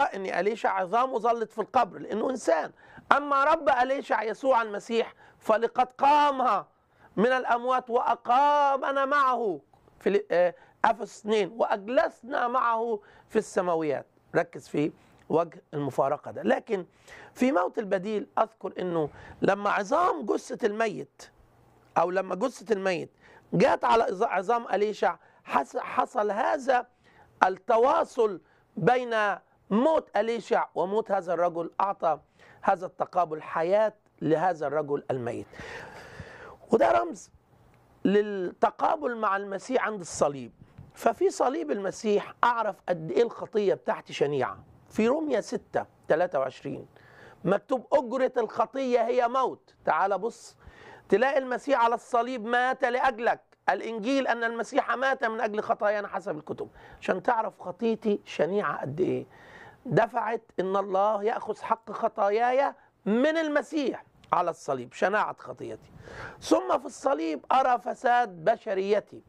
ان اليشع عظامه ظلت في القبر لانه انسان اما رب اليشع يسوع المسيح فلقد قام من الاموات واقامنا معه في آه، افس 2 واجلسنا معه في السماويات ركز في وجه المفارقه ده لكن في موت البديل اذكر انه لما عظام جثه الميت او لما جثه الميت جات على عظ- عظام اليشع حس- حصل هذا التواصل بين موت اليشع وموت هذا الرجل اعطى هذا التقابل حياه لهذا الرجل الميت وده رمز للتقابل مع المسيح عند الصليب ففي صليب المسيح اعرف قد ايه الخطيه بتاعتي شنيعه في روميا 6 23 مكتوب اجره الخطيه هي موت تعال بص تلاقي المسيح على الصليب مات لاجلك الانجيل ان المسيح مات من اجل خطايانا حسب الكتب عشان تعرف خطيتي شنيعه قد ايه دفعت ان الله ياخذ حق خطاياي من المسيح على الصليب شناعه خطيتي ثم في الصليب ارى فساد بشريتي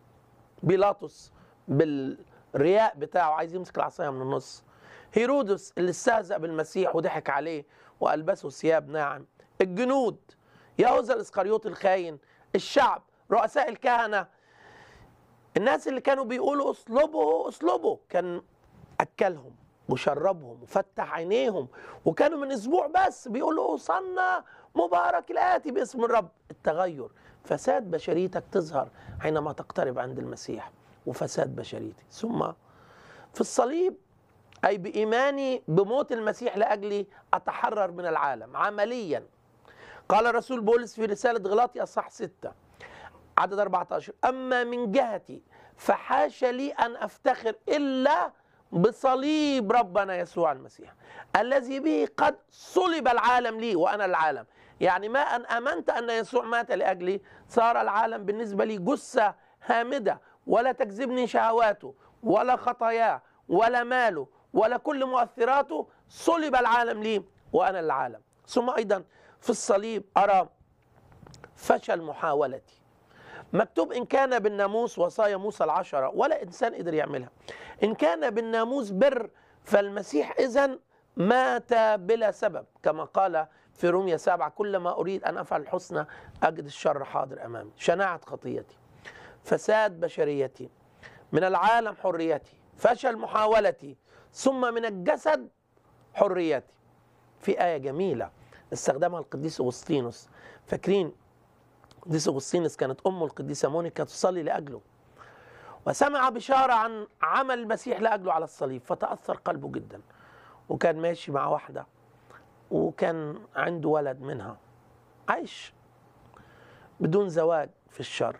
بيلاطس بالرياء بتاعه عايز يمسك العصايه من النص هيرودس اللي استهزأ بالمسيح وضحك عليه والبسه ثياب ناعم الجنود يهوذا الاسخريوط الخاين الشعب رؤساء الكهنه الناس اللي كانوا بيقولوا اصلبه اصلبه كان اكلهم وشربهم وفتح عينيهم وكانوا من اسبوع بس بيقولوا اوصلنا مبارك الاتي باسم الرب التغير فساد بشريتك تظهر حينما تقترب عند المسيح وفساد بشريتي ثم في الصليب اي بايماني بموت المسيح لاجلي اتحرر من العالم عمليا قال الرسول بولس في رساله غلاطي اصح 6 عدد 14 اما من جهتي فحاش لي ان افتخر الا بصليب ربنا يسوع المسيح الذي به قد صلب العالم لي وانا العالم يعني ما ان امنت ان يسوع مات لاجلي صار العالم بالنسبه لي جثه هامده ولا تجذبني شهواته ولا خطاياه ولا ماله ولا كل مؤثراته صلب العالم لي وانا العالم ثم ايضا في الصليب ارى فشل محاولتي مكتوب إن كان بالناموس وصايا موسى العشرة ولا إنسان قدر يعملها إن كان بالناموس بر فالمسيح إذن مات بلا سبب كما قال في روميا سبعة كلما أريد أن أفعل الحسنى أجد الشر حاضر أمامي شناعة خطيتي فساد بشريتي من العالم حريتي فشل محاولتي ثم من الجسد حريتي في آية جميلة استخدمها القديس أغسطينوس فاكرين القديس أغسطينوس كانت أمه القديسة مونيكا تصلي لأجله وسمع بشارة عن عمل المسيح لأجله على الصليب فتأثر قلبه جدا وكان ماشي مع واحدة وكان عنده ولد منها عايش بدون زواج في الشر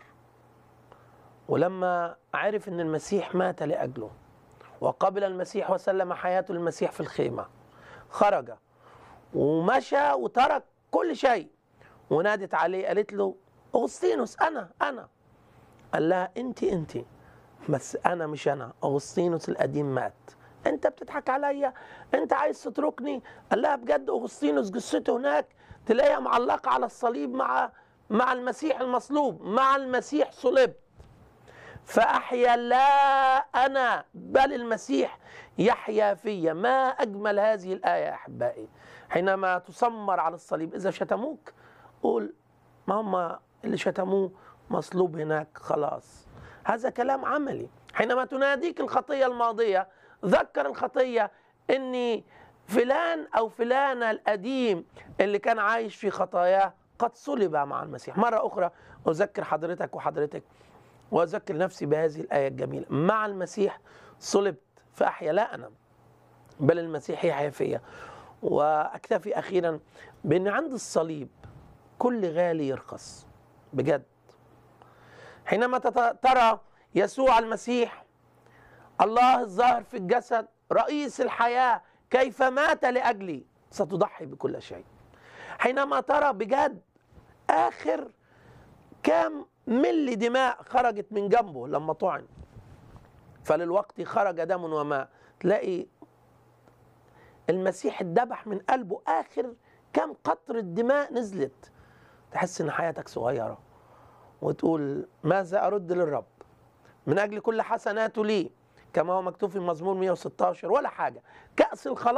ولما عرف ان المسيح مات لاجله وقبل المسيح وسلم حياته للمسيح في الخيمه خرج ومشى وترك كل شيء ونادت عليه قالت له اغسطينوس انا انا قال لها انت انت بس انا مش انا اغسطينوس القديم مات انت بتضحك عليا انت عايز تتركني قال لها بجد اغسطينوس جثته هناك تلاقيها معلقه على الصليب مع مع المسيح المصلوب مع المسيح صلب فأحيا لا أنا بل المسيح يحيا في ما أجمل هذه الآية يا أحبائي حينما تسمر على الصليب إذا شتموك قول ما هم اللي شتموه مصلوب هناك خلاص هذا كلام عملي حينما تناديك الخطية الماضية ذكر الخطية أني فلان أو فلانة القديم اللي كان عايش في خطاياه قد صلب مع المسيح مرة أخرى أذكر حضرتك وحضرتك واذكر نفسي بهذه الايه الجميله مع المسيح صلبت فاحيا لا انا بل المسيح يحيا فيا واكتفي اخيرا بان عند الصليب كل غالي يرخص بجد حينما تت- ترى يسوع المسيح الله الظاهر في الجسد رئيس الحياه كيف مات لاجلي ستضحي بكل شيء حينما ترى بجد اخر كام ملي دماء خرجت من جنبه لما طعن فللوقت خرج دم وماء تلاقي المسيح اتذبح من قلبه اخر كام قطرة دماء نزلت تحس ان حياتك صغيرة وتقول ماذا ارد للرب من اجل كل حسناته لي كما هو مكتوب في مزمور 116 ولا حاجة كأس الخلاص